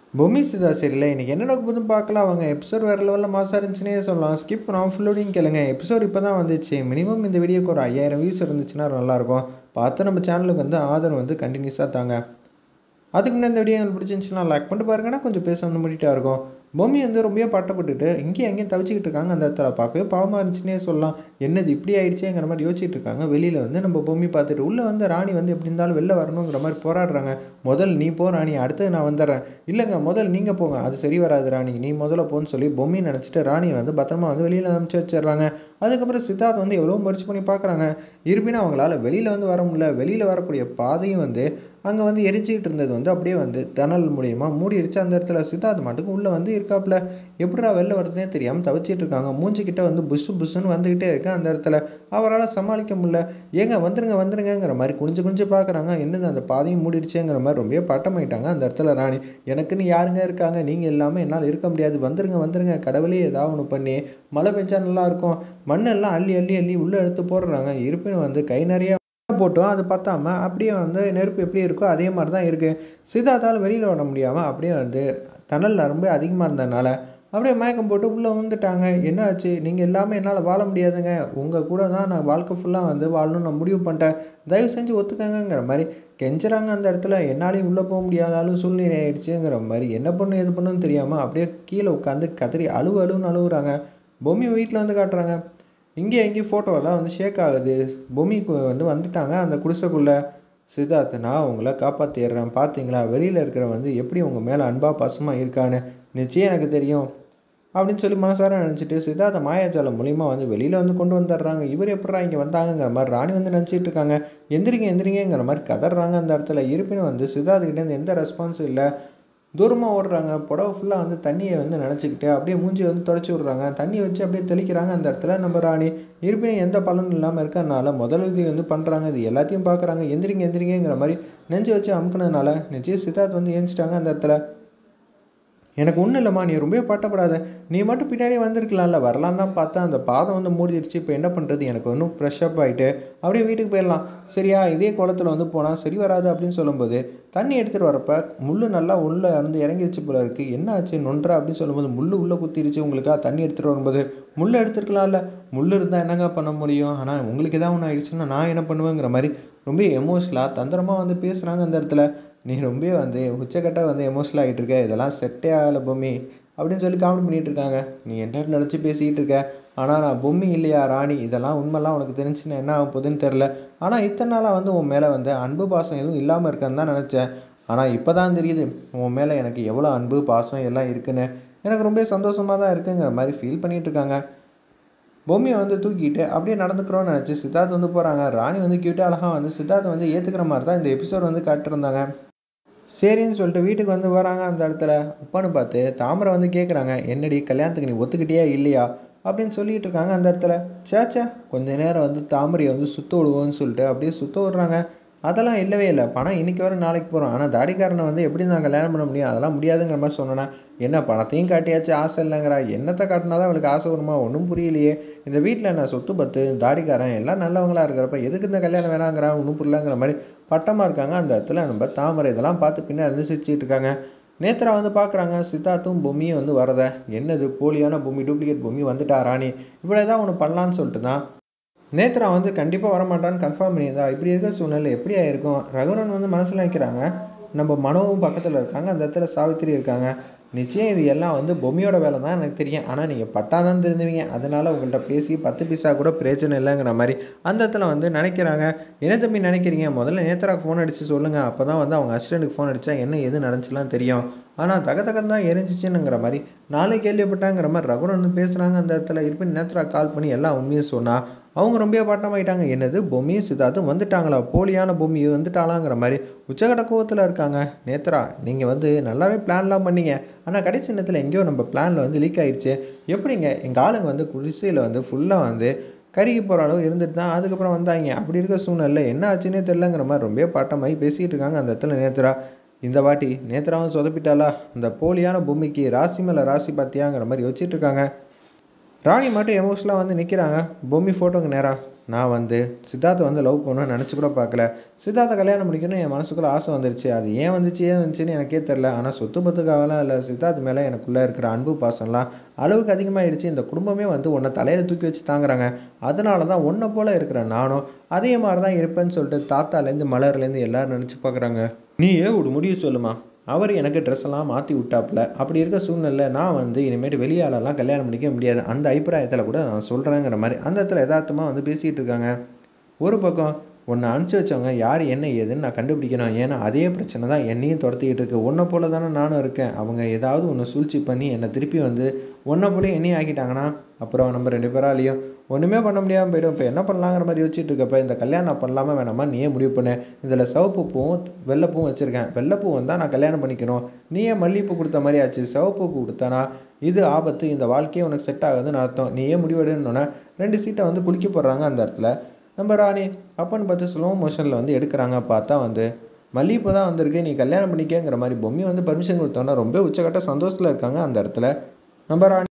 பொம்மி சிதா சரியில்லை இன்றைக்கி என்ன நடக்க போதுன்னு பார்க்கலாம் அவங்க எபிசோட் வேறு லெவலில் மாசாக இருந்துச்சுன்னே சொல்லலாம் ஸ்கிப் பண்ணாமல் ஃபுல்லோடையும் கேளுங்க எபிசோட் இப்போ தான் வந்துச்சு மினிமம் இந்த வீடியோக்கு ஒரு ஐயாயிரம் வியூஸ் இருந்துச்சுன்னா நல்லாயிருக்கும் பார்த்து நம்ம சேனலுக்கு வந்து ஆதரவு வந்து கண்டினியூஸாக தாங்க அதுக்கு முன்னாடி இந்த வீடியோ உங்களுக்கு பிடிச்சிருந்துச்சுன்னா லைக் பண்ணிட்டு பாருங்கன்னா கொஞ்சம் பேச வந்து முடிட்டா இருக்கும் பொம்மி வந்து ரொம்ப பட்டப்பட்டுட்டு இங்கேயும் அங்கேயும் தவிச்சிக்கிட்டு இருக்காங்க அந்த இடத்துல பார்க்கவே பாவமாக இருந்துச்சுன்னே சொல்லலாம் என்னது இப்படி ஆயிடுச்சேங்கிற மாதிரி யோசிச்சுட்டு இருக்காங்க வெளியில் வந்து நம்ம பொம்மி பார்த்துட்டு உள்ளே வந்து ராணி வந்து எப்படி இருந்தாலும் வெளில வரணுங்கிற மாதிரி போராடுறாங்க முதல் நீ போ ராணி அடுத்தது நான் வந்துடுறேன் இல்லைங்க முதல் நீங்கள் போங்க அது சரி வராது ராணி நீ முதல்ல போன்னு சொல்லி பொம்மி நினச்சிட்டு ராணி வந்து பத்திரமா வந்து வெளியில் அனுப்பிச்சு வச்சிடுறாங்க அதுக்கப்புறம் சித்தார்த் வந்து எவ்வளோ முயற்சி பண்ணி பார்க்குறாங்க இருப்பினும் அவங்களால வெளியில் வந்து வர முடியல வெளியில் வரக்கூடிய பாதையும் வந்து அங்கே வந்து எரிச்சிக்கிட்டு இருந்தது வந்து அப்படியே வந்து தணல் மூலியமா மூடிடுச்சு அந்த இடத்துல சித்தார்த் மட்டுக்கும் உள்ளே வந்து இருக்காப்புல எப்படிடா வெளில வருதுன்னே தெரியாமல் தவிச்சிட்டு இருக்காங்க மூஞ்சிக்கிட்ட வந்து புஷு புஷுன்னு வந்துக்கிட்டே இருக்கு அந்த இடத்துல அவரால் சமாளிக்க முடியல ஏங்க வந்துருங்க வந்துருங்கங்கிற மாதிரி குனிஞ்சு குனிஞ்சு பார்க்குறாங்க என்னது அந்த பாதையும் மூடிடுச்சேங்கிற மாதிரி ரொம்ப பட்டமாயிட்டாங்க அந்த இடத்துல ராணி எனக்குன்னு யாருங்க இருக்காங்க நீங்கள் இல்லாமல் என்னால் இருக்க முடியாது வந்துருங்க வந்துருங்க கடவுளே ஏதாவது ஒன்று பண்ணி மழை பெஞ்சா நல்லாயிருக்கும் மண்ணெல்லாம் அள்ளி அள்ளி அள்ளி உள்ளே எடுத்து போடுறாங்க இருப்பினும் வந்து கை நிறைய போட்டோம் அது பத்தாம அப்படியே வந்து நெருப்பு எப்படி இருக்கோ அதே மாதிரி தான் இருக்குது சித்தார்த்தால் வெளியில் வர முடியாமல் அப்படியே வந்து தணல் ரொம்ப அதிகமாக இருந்ததுனால அப்படியே மயக்கம் போட்டு உள்ளே வந்துட்டாங்க என்ன ஆச்சு நீங்கள் எல்லாமே என்னால் வாழ முடியாதுங்க உங்கள் கூட தான் நான் வாழ்க்கை ஃபுல்லாக வந்து வாழணும்னு நான் முடிவு பண்ணிட்டேன் தயவு செஞ்சு ஒத்துக்கங்கிற மாதிரி கெஞ்சுறாங்க அந்த இடத்துல என்னாலையும் உள்ளே போக முடியாதாலும் சூழ்நிலை ஆயிடுச்சுங்கிற மாதிரி என்ன பண்ணு எது பண்ணுன்னு தெரியாமல் அப்படியே கீழே உட்காந்து கதறி அழுவு அழுவுன்னு அழுகுறாங்க பொம்மி வீட்டில் வந்து காட்டுறாங்க இங்கே எங்கேயும் ஃபோட்டோவெல்லாம் வந்து ஷேக் ஆகுது பொம்மிக்கு வந்து வந்துட்டாங்க அந்த குடிசைக்குள்ளே சித்தார்த் நான் உங்களை காப்பாற்றிடுறேன் பார்த்தீங்களா வெளியில் இருக்கிற வந்து எப்படி உங்கள் மேலே அன்பாக பாசமாக இருக்கான்னு நிச்சயம் எனக்கு தெரியும் அப்படின்னு சொல்லி மனசார நினச்சிட்டு சித்தார்த்த மாயாஜாலம் மூலிமா வந்து வெளியில் வந்து கொண்டு வந்துடுறாங்க இவர் எப்படா இங்கே வந்தாங்கங்கிற மாதிரி ராணி வந்து நினச்சிட்டு இருக்காங்க எந்திரிங்க எந்திரிங்கிற மாதிரி கதறாங்க அந்த இடத்துல இருப்பினும் வந்து சித்தார்த்துக்கிட்டேருந்து எந்த ரெஸ்பான்ஸும் இல்லை தூரமாக ஓடுறாங்க புடவை ஃபுல்லாக வந்து தண்ணியை வந்து நினச்சிக்கிட்டு அப்படியே மூஞ்சி வந்து தொடச்சி விட்றாங்க தண்ணி வச்சு அப்படியே தெளிக்கிறாங்க அந்த இடத்துல நம்ம ராணி இருப்பினும் எந்த பலனும் இல்லாமல் இருக்கறனால முதல் இது வந்து பண்ணுறாங்க இது எல்லாத்தையும் பார்க்குறாங்க எந்திரிங்க எந்திரிங்கிற மாதிரி நெஞ்சு வச்சு அமுக்குனதுனால நிச்சயம் சித்தார்த் வந்து ஏஞ்சிட்டாங்க அந்த இடத்துல எனக்கு ஒன்றும் இல்லைம்மா நீ ரொம்ப பட்டப்படாத நீ மட்டும் பின்னாடியே வந்திருக்கலாம்ல வரலாம் தான் பார்த்தா அந்த பாதம் வந்து மூடிடுச்சு இப்போ என்ன பண்ணுறது எனக்கு ஒன்றும் ஃப்ரெஷ்அப் ஆகிட்டு அப்படியே வீட்டுக்கு போயிடலாம் சரியா இதே குளத்துல வந்து போனால் சரி வராது அப்படின்னு சொல்லும்போது தண்ணி எடுத்துகிட்டு வரப்ப முள் நல்லா உள்ளே வந்து இறங்கிருச்சு போல இருக்குது என்ன ஆச்சு நொன்றா அப்படின்னு சொல்லும்போது முள் உள்ளே குத்திருச்சு உங்களுக்கா தண்ணி எடுத்துகிட்டு வரும்போது முள் எடுத்துருக்கலாம்ல முள் இருந்தால் என்னங்க பண்ண முடியும் ஆனால் உங்களுக்கு ஏதாவது ஒன்று ஆயிடுச்சுன்னா நான் என்ன பண்ணுவேங்கிற மாதிரி ரொம்ப எமோஷனலாக தந்திரமாக வந்து பேசுகிறாங்க அந்த இடத்துல நீ ரொம்ப வந்து உச்சக்கட்ட வந்து எமோஷனல் ஆகிட்டு இருக்க இதெல்லாம் செட்டே ஆகலை பொம்மி அப்படின்னு சொல்லி காமெடி பண்ணிகிட்டு இருக்காங்க நீ என்ன நினச்சி பேசிக்கிட்டு இருக்க ஆனால் நான் பொம்மி இல்லையா ராணி இதெல்லாம் உண்மைலாம் உனக்கு தெரிஞ்சுன்னா என்ன ஆக போகுதுன்னு தெரில ஆனால் இத்தனை நாளாக வந்து உன் மேலே வந்து அன்பு பாசம் எதுவும் இல்லாமல் இருக்கன்னு தான் நினச்சேன் ஆனால் இப்போ தான் தெரியுது உன் மேலே எனக்கு எவ்வளோ அன்பு பாசம் எல்லாம் இருக்குன்னு எனக்கு ரொம்ப சந்தோஷமாக தான் இருக்குங்கிற மாதிரி ஃபீல் பண்ணிகிட்டு இருக்காங்க பொம்மையை வந்து தூக்கிட்டு அப்படியே நடந்துக்கிறோன்னு நினச்சி சித்தார்த் வந்து போகிறாங்க ராணி வந்து கியூட்டாக அழகாக வந்து சித்தார்த்தை வந்து ஏற்றுக்கிற மாதிரி தான் இந்த எபிசோட் வந்து காட்டிருந்தாங்க சரின்னு சொல்லிட்டு வீட்டுக்கு வந்து வராங்க அந்த இடத்துல அப்பான்னு பார்த்து தாமரை வந்து கேட்குறாங்க என்னடி கல்யாணத்துக்கு நீ ஒத்துக்கிட்டியா இல்லையா அப்படின்னு சொல்லிட்டு இருக்காங்க அந்த இடத்துல சேச்சா கொஞ்ச நேரம் வந்து தாமரையை வந்து சுத்த விடுவோன்னு சொல்லிட்டு அப்படியே சுத்த விடுறாங்க அதெல்லாம் இல்லவே இல்லை பணம் இன்றைக்கி வர நாளைக்கு போகிறோம் ஆனால் தாடிக்காரனை வந்து எப்படி நான் கல்யாணம் பண்ண முடியும் அதெல்லாம் முடியாதுங்கிற மாதிரி சொன்னேன்னா என்ன பணத்தையும் காட்டியாச்சு ஆசை இல்லைங்கிறா என்னத்தை காட்டினா தான் அவளுக்கு ஆசை வருமா ஒன்றும் புரியலையே இந்த வீட்டில் நான் சொத்து பத்து தாடிக்காரன் எல்லாம் நல்லவங்களா இருக்கிறப்ப எதுக்கு இந்த கல்யாணம் வேணாங்கிறா ஒன்றும் புரியலங்கிற மாதிரி பட்டமாக இருக்காங்க அந்த இடத்துல நம்ம தாமரை இதெல்லாம் பார்த்து பின்னாடி இருந்து சிரிச்சிட்டு இருக்காங்க நேத்ரா வந்து பார்க்குறாங்க சித்தார்த்தும் பொம்மியும் வந்து வரத என்னது போலியான பொம்மி டூப்ளிகேட் பொம்மி வந்துட்டா ராணி இவ்வளோ தான் ஒன்று பண்ணலான்னு சொல்லிட்டு தான் நேத்ரா வந்து கண்டிப்பாக வரமாட்டான்னு கன்ஃபார்ம் பண்ணியிருந்தா இப்படி இருக்க சூழ்நிலை எப்படி ஆயிருக்கும் ரகுரன் வந்து மனசில் வைக்கிறாங்க நம்ம மனோவும் பக்கத்தில் இருக்காங்க அந்த இடத்துல சாவித்திரி இருக்காங்க நிச்சயம் இது எல்லாம் வந்து பொம்மியோட வேலை தான் எனக்கு தெரியும் ஆனால் நீங்கள் பட்டா தான் தெரிஞ்சுவீங்க அதனால் உங்கள்கிட்ட பேசி பத்து பைசா கூட பிரச்சனை இல்லைங்கிற மாதிரி அந்த இடத்துல வந்து நினைக்கிறாங்க என்ன தம்பி நினைக்கிறீங்க முதல்ல நேத்ராக்கு ஃபோன் அடித்து சொல்லுங்கள் அப்போ தான் வந்து அவங்க அசிஸ்டண்ட்டுக்கு ஃபோன் அடித்தா என்ன எது நடந்துச்சுலாம் தெரியும் ஆனால் தக தகன் தான் எரிஞ்சிச்சுன்னுங்கிற மாதிரி நாளை கேள்விப்பட்டாங்கிற மாதிரி ரகுரன் வந்து பேசுகிறாங்க அந்த இடத்துல இருப்பின் நேத்ரா கால் பண்ணி எல்லாம் உண்மையும் சொன்னால் அவங்க ரொம்ப பட்டமாயிட்டாங்க என்னது பொம்மியும் சித்தார்த்தும் வந்துட்டாங்களா போலியான பொம்மி வந்துட்டாலாங்கிற மாதிரி உச்சகட கோவத்தில் இருக்காங்க நேத்ரா நீங்கள் வந்து நல்லாவே பிளான்லாம் பண்ணீங்க ஆனால் கடைசி நேரத்தில் எங்கேயோ நம்ம பிளானில் வந்து லீக் ஆயிடுச்சு எப்படிங்க எங்கள் ஆளுங்க வந்து குடிசையில் வந்து ஃபுல்லாக வந்து கருகி போகிற அளவு இருந்துட்டு தான் அதுக்கப்புறம் வந்தாங்க அப்படி இருக்க சூழ்நிலை என்ன ஆச்சுன்னே தெரிலங்கிற மாதிரி ரொம்ப பாட்டமாகி பேசிக்கிட்டு இருக்காங்க அந்த இடத்துல நேத்ரா இந்த வாட்டி நேத்ராவும் சொதப்பிட்டாளா அந்த போலியான பொம்மிக்கு ராசி மேலே ராசி பார்த்தியாங்கிற மாதிரி வச்சுட்டு இருக்காங்க ராணி மட்டும் எமோஷனலாக வந்து நிற்கிறாங்க பொம்மி ஃபோட்டோங்க நேராக நான் வந்து சித்தார்த்தை வந்து லவ் பண்ணணும்னு நினச்சி கூட பார்க்கல சித்தார்த்தை கல்யாணம் பண்ணிக்கணும் என் மனசுக்குள்ளே ஆசை வந்துருச்சு அது ஏன் வந்துச்சு ஏன் வந்துச்சுன்னு எனக்கே தெரில ஆனால் சொத்து பத்துக்காகலாம் இல்லை சித்தார்த் மேலே எனக்குள்ளே இருக்கிற அன்பு பாசம்லாம் அளவுக்கு அதிகமாகிடுச்சு இந்த குடும்பமே வந்து உன்னை தலையில் தூக்கி வச்சு தாங்குறாங்க அதனால தான் உன்னை போல் இருக்கிற நானும் அதே மாதிரி தான் இருப்பேன்னு சொல்லிட்டு தாத்தாலேருந்து மலர்லேருந்து எல்லோரும் நினச்சி பார்க்குறாங்க நீயே ஒரு முடிவு சொல்லுமா அவர் எனக்கு ட்ரெஸ் எல்லாம் மாற்றி விட்டாப்புல அப்படி இருக்க சூழ்நிலை நான் வந்து இனிமேட்டு வெளியாலெல்லாம் கல்யாணம் பண்ணிக்க முடியாது அந்த அபிப்பிராயத்தில் கூட நான் சொல்கிறேங்கிற மாதிரி அந்த இடத்துல யதார்த்தமாக வந்து பேசிகிட்டு இருக்காங்க ஒரு பக்கம் உன்னை அனுப்பிச்சி வச்சவங்க யார் என்ன ஏதுன்னு நான் கண்டுபிடிக்கணும் ஏன்னா அதே பிரச்சனை தான் என்னையும் துரத்திக்கிட்டு இருக்கு உன்னை போல தானே நானும் இருக்கேன் அவங்க ஏதாவது ஒன்று சூழ்ச்சி பண்ணி என்னை திருப்பி வந்து உன்னை போல என்னையும் ஆக்கிட்டாங்கன்னா அப்புறம் நம்ம ரெண்டு பேராலையும் ஒன்றுமே பண்ண முடியாமல் போயிடும் இப்போ என்ன பண்ணலாங்கிற மாதிரி யோசிச்சுட்டு இருக்கப்ப இந்த கல்யாணம் பண்ணலாமா வேணாமா நீயே முடிவு பண்ணு இதில் சிவப்பு பூவும் வெள்ளைப்பூவும் வச்சுருக்கேன் வெள்ளைப்பூ வந்தால் நான் கல்யாணம் பண்ணிக்கணும் நீயே மல்லிகைப்பூ கொடுத்த மாதிரி ஆச்சு சிவப்பு பூ கொடுத்தானா இது ஆபத்து இந்த வாழ்க்கையே உனக்கு செட் ஆகுதுன்னு அர்த்தம் நீயே முடிவெடுன்னொன்னே ரெண்டு சீட்டை வந்து குளிக்க போடுறாங்க அந்த இடத்துல நம்ம ராணி அப்பன்னு பார்த்து ஸ்லோ மோஷனில் வந்து எடுக்கிறாங்க பார்த்தா வந்து மல்லிகைப்பூ தான் வந்திருக்கு நீ கல்யாணம் பண்ணிக்கங்கிற மாதிரி பொம்மி வந்து பர்மிஷன் கொடுத்தோன்னா ரொம்ப உச்சக்கட்ட சந்தோஷத்தில் இருக்காங்க அந்த இடத்துல நம்ம ராணி